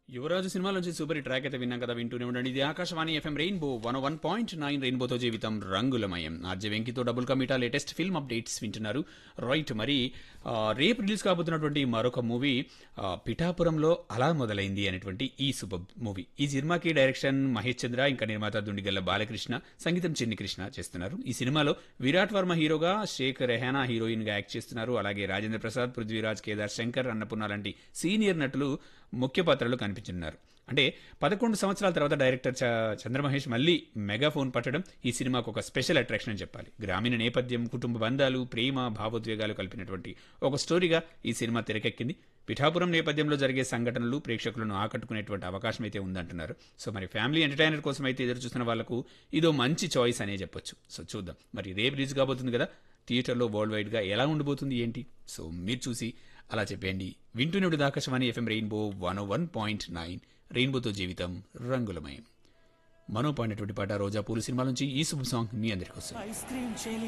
యువరాజు సినిమా నుంచి super hit track అయితే విన్నాం కదా వింటూనే ఉండండి ఇది Akashvani FM Rainbow one one point nine రెయిన్బోతో జీవితం రంగులమయం ఆర్జే వెంకితో డబుల్ కమిటా లేటెస్ట్ ఫిల్మ్ అప్డేట్స్ వింటున్నారు రైట్ మరి ఆ, రేపు రిలీజ్ కాబోతున్నటువంటి మరొక మూవీ పిఠాపురంలో అలా మొదలైంది అనేటువంటి ఈ సూపర్ మూవీ ఈ సినిమాకి డైరెక్షన్ మహేష్ చంద్ర ఇంకా నిర్మాత దుండిగల్ల బాలకృష్ణ సంగీతం చిన్ని కృష్ణ చేస్తున్నారు ఈ సినిమాలో విరాట్ వర్మ హీరోగా షేక్ రెహానా హీరోయిన్ గా యాక్ట్ చేస్తున్నారు అలాగే రాజేంద్ర ప్రసాద్ పృథ్వీరాజ్ కేదార్ శంకర్ అన్నపూర్ణ లాంటి సీనియర్ నటులు ముఖ్య పాత్రలు కనిపించున్నారు అంటే పదకొండు సంవత్సరాల తర్వాత డైరెక్టర్ చ- చంద్రమహేష్ మళ్ళీ మెగాఫోన్ పట్టడం ఈ సినిమాకు ఒక స్పెషల్ అట్రాక్షన్ అని చెప్పాలి గ్రామీణ నేపథ్యం కుటుంబ బంధాలు ప్రేమ భావోద్వేగాలు కలిపినటువంటి ఒక స్టోరీగా ఈ సినిమా తెరకెక్కింది పిఠాపురం నేపథ్యంలో జరిగే సంఘటనలు ప్రేక్షకులను ఆకట్టుకునేటువంటి అవకాశం అయితే ఉందంటున్నారు సో మరి ఫ్యామిలీ ఎంటర్టైనర్ కోసం అయితే ఎదురు చూస్తున్న వాళ్ళకు ఇదో మంచి చాయిస్ అనే చెప్పొచ్చు సో చూద్దాం మరి రేపు రిలీజ్ కాబోతుంది కదా థియేటర్లో వరల్డ్ వైడ్గా ఎలా ఉండబోతుంది ఏంటి సో మీరు చూసి అలా చెప్పండి వింటూనే ఉండేది Akashvani FM Rainbow one one point nine రెయిన్బోతో జీవితం రంగులమయం మనో పాడినటువంటి పాట రోజా పూలు సినిమా నుంచి ఈ శుభ సాంగ్ మీ అందరికీ వస్తుంది ఐస్ క్రీమ్ చెలి